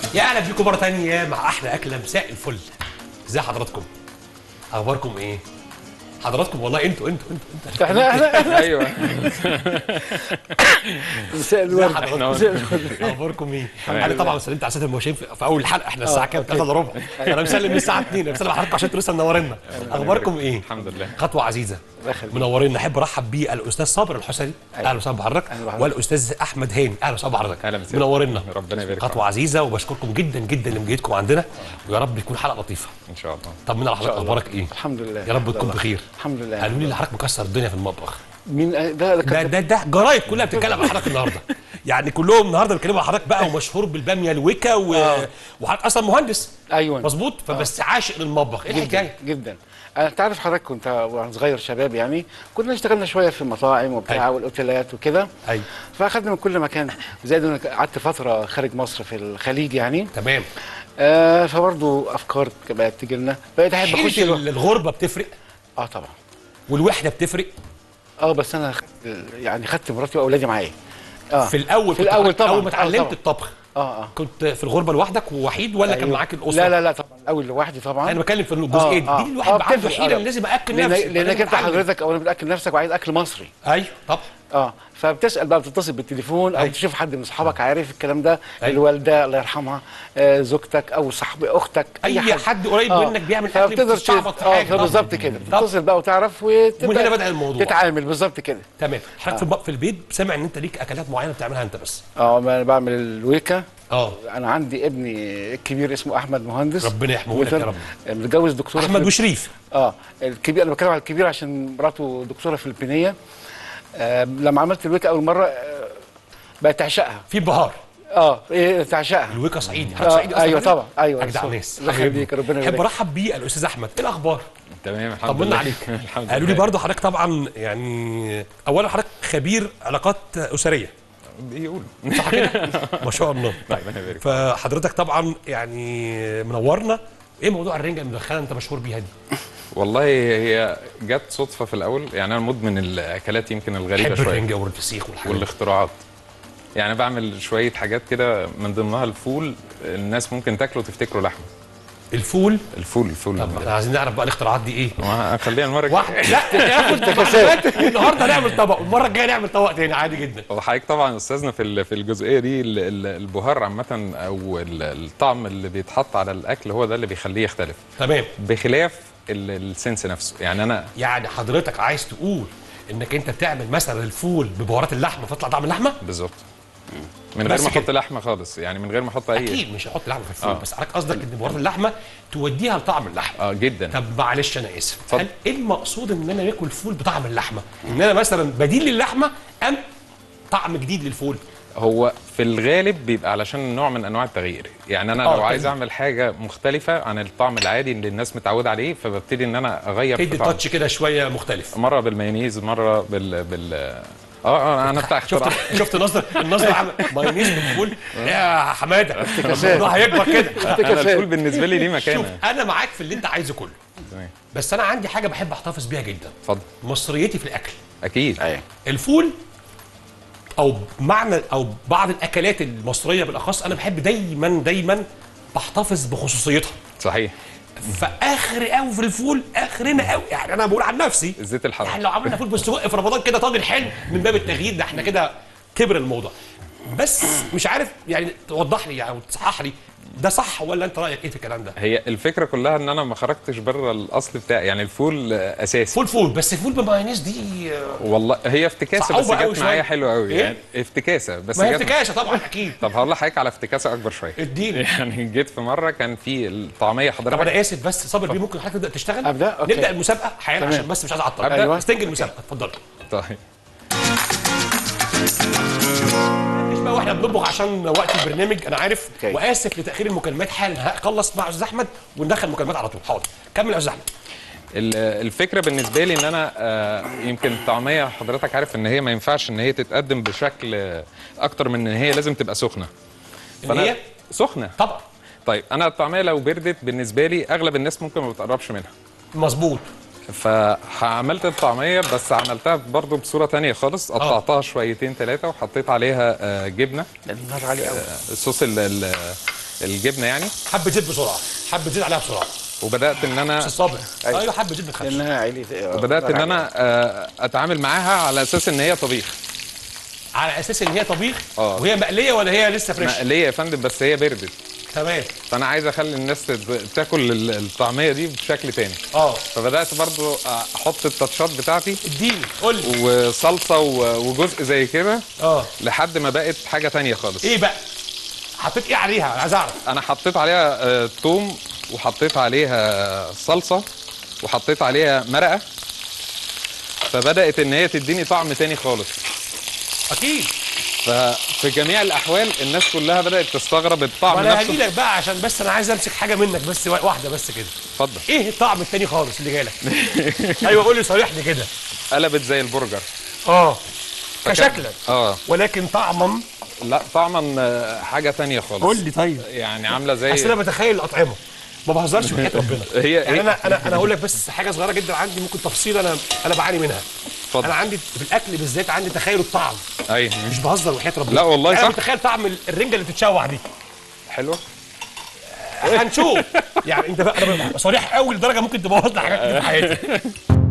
يا اهلا بيكم مره تانية مع احلى اكله مساء الفل ازي حضراتكم اخباركم ايه حضراتكم والله انتوا انتوا انتوا انتوا احنا احنا احنا ايوه مساء الورد مساء الورد اخباركم ايه؟ انا طبعا سلمت على سيد المواشين في في اول الحلقه احنا الساعه كام؟ 3 الا ربع انا مسلم من الساعه 2 انا مسلم على حضراتكم عشان انتوا لسه منورينا اخباركم ايه؟ الحمد لله خطوه عزيزه الله يخليك. منورين احب ارحب بيه الاستاذ صابر الحسني اهلا وسهلا بحضرتك أهلا بحضرتك. والاستاذ احمد هاني اهلا وسهلا بحضرتك أهلا وسهلا. منورينا ربنا يبارك خطوه عزيزه وبشكركم جدا جدا لمجيئتكم عندنا ويا رب تكون حلقه لطيفه ان شاء الله طمنا على حضرتك اخبارك ايه؟ الحمد لله يا رب تكون الله. بخير الحمد لله قالوا لي اللي حضرتك مكسر الدنيا في المطبخ مين ده ده ده كان ده ده جرايد كلها بتتكلم عن حضرتك النهارده يعني كلهم النهارده بيتكلموا عن حضرتك بقى ومشهور بالباميه الويكا و... آه. وحضرتك اصلا مهندس ايوه مظبوط فبس عاشق للمطبخ ايه جدا الحكايه؟ جدا انا تعرف حضرتك كنت وانا صغير شباب يعني كنا اشتغلنا شويه في المطاعم وبتاع أيوة. والاوتيلات وكده ايوه فاخدنا من كل مكان زائد انا قعدت فتره خارج مصر في الخليج يعني تمام آه فبرضه افكار بقت تجي لنا بقيت احب اخش حيله الو... الغربه بتفرق اه طبعا والوحده بتفرق اه بس انا خدت يعني خدت مراتي واولادي معايا اه في الاول في كنت الأول اول طبعاً. اول ما آه اتعلمت طبعاً. الطبخ اه اه كنت في الغربه لوحدك ووحيد ولا كان أيوة. معاك الاسره؟ لا لا لا طبعا الاول لوحدي طبعا انا بتكلم في الجزئيه دي آه، دي آه. الواحد آه، بقى عنده بتفرق، حيله آه. إن لازم اكل لأن- نفسي لانك انت أتعلم. حضرتك اولا بتاكل نفسك وعايز اكل مصري ايوه طبعا اه فبتسال بقى بتتصل بالتليفون او أيوة. تشوف حد من اصحابك عارف الكلام ده أيوة. الوالده الله يرحمها آه زوجتك او صاحب اختك اي حد قريب آه. منك بيعمل اكل فبتقدر بتستعبط في اه حاجه بالظبط طبعاً. كده طبعاً. تتصل بقى وتعرف ومن وتبدا هنا بدأ الموضوع. تتعامل بالظبط كده تمام حضرتك في الب- في البيت سامع ان انت ليك اكلات معينه بتعملها انت بس اه ما انا بعمل الويكا اه انا عندي ابني الكبير اسمه احمد مهندس ربنا يحميه لك يا رب. متجوز دكتوره احمد في- وشريف اه الكبير انا بتكلم على الكبير عشان مراته دكتوره فلبينيه آه لما عملت الويكا اول مره آه بقت تعشقها في بهار اه إيه تعشقها الويكا صعيدي حضرتك آه صعيدي أصلاً ايوه كده؟ طبعا ايوه اجدع صح. ناس الله يخليك ربنا احب يبارك ارحب بيه الاستاذ احمد ايه الاخبار تمام الحمد طمنا لله عليك الحمد قالوا لي لله. برضه حضرتك طبعا يعني اولا حضرتك خبير علاقات اسريه بيقول صح كده ما شاء الله ربنا يبارك فحضرتك طبعا يعني منورنا ايه موضوع الرنجه المدخنه انت مشهور بيها دي والله هي جت صدفه في الاول يعني انا مدمن الاكلات يمكن الغريبه بحب شويه الرنجه والفسيخ والحاجات دي. والاختراعات يعني بعمل شويه حاجات كده من ضمنها الفول الناس ممكن تاكله تفتكره لحمه الفول الفول الفول طب احنا عايزين نعرف بقى الاختراعات دي ايه ما خليها المره الجايه واحد لا ناخد معلومات النهارده نعمل طبق والمره الجايه نعمل طبق تاني عادي جدا هو حضرتك طبعا استاذنا في ال- في الجزئيه دي ال- ال- البهار عامه او ال- الطعم اللي بيتحط على الاكل هو ده اللي بيخليه يختلف تمام بخلاف ال- السنس نفسه يعني انا يعني حضرتك عايز تقول انك انت بتعمل مثلا الفول ببهارات اللحمه فتطلع طعم اللحمه بالظبط من بس غير ما كده. احط لحمه خالص يعني من غير ما احط اي اكيد مش هحط لحمه في الفول آه. بس حضرتك قصدك ان بهارات اللحمه توديها لطعم اللحمه اه جدا طب معلش انا اسف اتفضل. هل ايه المقصود ان انا باكل فول بطعم اللحمه ان انا مثلا بديل للحمه ام طعم جديد للفول هو في الغالب بيبقى علشان نوع من انواع التغيير يعني انا آه، لو عايز تمام. اعمل حاجه مختلفه عن الطعم العادي اللي الناس متعوده عليه فببتدي ان انا اغير في تدي طعم. تاتش كده شويه مختلف مره بالمايونيز مره بال بال اه اه انا بتاع اختراع شفت شفت نظر النظر عامل مايونيز بالفول يا حماده الموضوع هيكبر كده انا الفول بالنسبه لي ليه شوف مكانه انا معاك في اللي انت عايزه كله تمام. بس انا عندي حاجه بحب احتفظ بيها جدا اتفضل مصريتي في الاكل اكيد ايوه الفول او معنى او بعض الاكلات المصريه بالاخص انا بحب دايما دايما بحتفظ بخصوصيتها صحيح فاخر قوي في الفول اخرنا قوي يعني انا بقول عن نفسي الزيت الحار يعني لو عملنا فول بالسجق في رمضان كده طاجن حلو من باب التغيير ده احنا كده كبر الموضوع بس مش عارف يعني توضح لي او تصحح لي ده صح ولا انت رايك ايه في الكلام ده؟ هي الفكره كلها ان انا ما خرجتش بره الاصل بتاعي يعني الفول آه، اساسي فول فول بس فول بمايونيز دي آه، والله هي افتكاسه بس صعوبة أوي جت معايا شوية. حلوه قوي إيه؟ يعني افتكاسه بس ما هي جت افتكاسه طبعا اكيد طب هقول لحضرتك على افتكاسه اكبر شويه اديني يعني جيت في مره كان في الطعميه طب حضرتك انا اسف بس صابر بيه ممكن حضرتك تبدا تشتغل أبدأ؟ أوكي. نبدا المسابقه حالا تمام. عشان بس مش عايز اعطل أبدأ؟ أيوة. استنجد المسابقه اتفضل طيب مش بقى واحنا بنطبخ عشان وقت البرنامج انا عارف أوكي. واسف لتاخير المكالمات حالا هخلص مع استاذ احمد وندخل مكالمات على طول حاضر كمل يا استاذ احمد ال- الفكره بالنسبه لي ان انا آه، يمكن الطعميه حضرتك عارف ان هي ما ينفعش ان هي تتقدم بشكل آه، اكتر من ان هي لازم تبقى سخنه ان هي سخنه طبعا طيب انا الطعميه لو بردت بالنسبه لي اغلب الناس ممكن ما بتقربش منها مظبوط فعملت الطعميه بس عملتها برضو بصوره تانية خالص قطعتها شويتين ثلاثه وحطيت عليها آه، جبنه النار عالي قوي الصوص ال- ال- الجبنه يعني حبه زيت بسرعه حبه زيت عليها بسرعه وبدات ان انا بس الصابع أيوة. ايوه حبه زيت بتخش لانها عيلي بدات ان انا آه، اتعامل معاها على اساس ان هي طبيخ على اساس ان هي طبيخ آه. وهي مقليه ولا هي لسه فريش مقليه يا فندم بس هي بردت تمام فانا عايز اخلي الناس تت- تاكل ال- الطعميه دي بشكل تاني اه فبدات برضو احط التاتشات بتاعتي اديني قول لي وصلصه و- وجزء زي كده اه لحد ما بقت حاجه تانية خالص ايه بقى حطيت ايه عليها عايز اعرف انا حطيت عليها آه، توم وحطيت عليها صلصه وحطيت عليها مرقه فبدات ان هي تديني طعم تاني خالص اكيد ففي جميع الاحوال الناس كلها بدات تستغرب الطعم وانا نفسه هجيلك بقى عشان بس انا عايز امسك حاجه منك بس واحده بس كده اتفضل ايه الطعم التاني خالص اللي جالك ايوه قول لي صريحني كده قلبت زي البرجر اه فكان- كشكلا اه ولكن طعما لا طعما آه، حاجه تانية خالص قول لي طيب يعني عامله اصل انا زي بتخيل الاطعمه ما بهزرش بحياه ربنا هي- يعني هي- انا انا انا هقول لك بس حاجه صغيره جدا عندي ممكن تفصيل انا انا بعاني منها اتفضل. انا عندي في الاكل بالذات عندي تخيل الطعم ايوه مش بهزر وحياه ربنا لا والله انا صح. متخيل طعم ال- الرنجه اللي بتتشوح دي حلوه هنشوف يعني انت بقى انا ببقى صريح قوي لدرجه ممكن تبوظ لي حاجات كتير في حياتي